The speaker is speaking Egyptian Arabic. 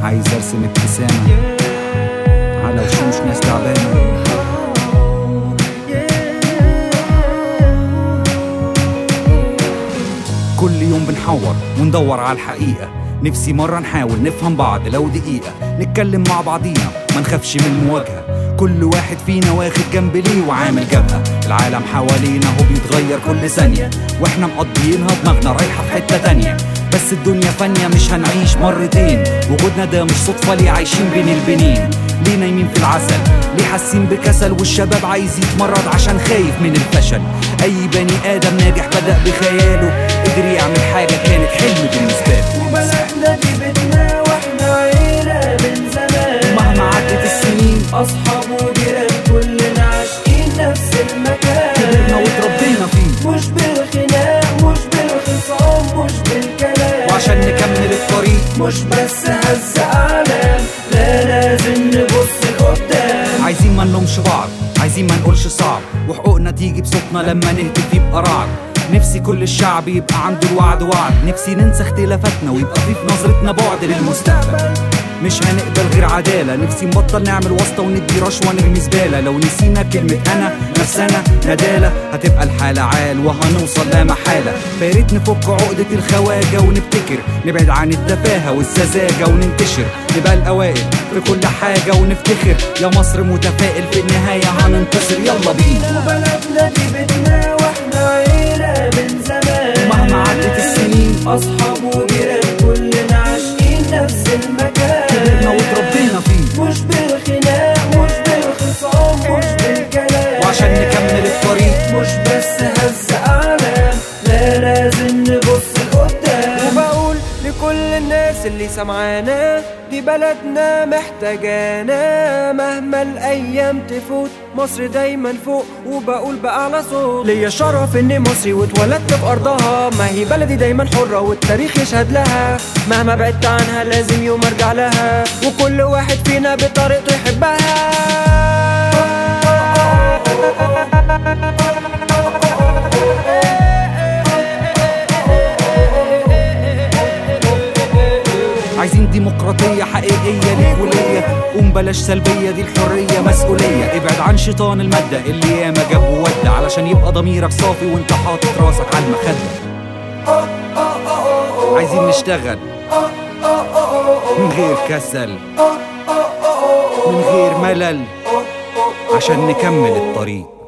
عايز ارسم ابتسامة على وشوش ناس تعبانة كل يوم بنحور وندور على الحقيقة نفسي مرة نحاول نفهم بعض لو دقيقة نتكلم مع بعضينا ما نخافش من المواجهة كل واحد فينا واخد جنب ليه وعامل جبهة العالم حوالينا هو بيتغير كل ثانية واحنا مقضيينها دماغنا رايحة في حتة تانية بس الدنيا فانية مش هنعيش مرتين وجودنا ده مش صدفة ليه عايشين بين البنين ليه نايمين في العسل ليه حاسين بكسل والشباب عايز يتمرد عشان خايف من الفشل اي بني ادم ناجح بدأ بخياله قدر يعمل حاجة كانت حلم بالنسبة له وبلدنا دي بيتنا واحنا عيلة من زمان مهما عدت السنين أصحاب وجيران كلنا عاشقين نفس المكان كبرنا واتربينا فيه مش بالخناق مش بالخصام مش بالكلام وعشان نكمل الطريق مش بس هز أعلام لا لازم نبص لقدام عايزين ما نلومش بعض عايزين ما نقولش صعب وحقوقنا تيجي بصوتنا لما نهتف يبقى رعد نفسي كل الشعب يبقى عنده الوعد وعد نفسي ننسى اختلافاتنا ويبقى في في نظرتنا بعد للمستقبل مش هنقبل غير عدالة نفسي نبطل نعمل واسطة وندي رشوة نرمي زبالة لو نسينا كلمة أنا نفسنا ندالة هتبقى الحالة عال وهنوصل لا محالة فياريت نفك عقدة الخواجة ونبتكر نبعد عن التفاهة والسذاجة وننتشر نبقى الأوائل في كل حاجة ونفتخر يا مصر متفائل في النهاية هننتصر يلا بينا وبلدنا دي بيتنا واحنا عيلة من زمان مهما عدت السنين أصحاب وجيران كلنا عاشقين نفس المكان كبرنا واتربينا فيه مش بالخناق مش بالخصام مش بالكلام وعشان نكمل الطريق مش بس هز أعلام لا لازم نبص لقدام وبقول لكل الناس اللي سمعانا دي بلدنا محتاجانا مهما الأيام تفوت مصر دايما فوق وبقول بأعلى صوت ليا شرف إني مصري واتولدت في أرضها ما هي بلدي دايما حرة والتاريخ يشهد لها مهما بعدت عنها لازم يوم أرجع لها وكل واحد فينا بطريقته يحبها عايزين ديمقراطية حقيقية ليك وليا قوم بلاش سلبية دي الحرية مسؤولية ابعد عن شيطان المادة اللي ياما جاب وودة علشان يبقى ضميرك صافي وانت حاطط راسك على المخدة عايزين نشتغل من غير كسل من غير ملل عشان نكمل الطريق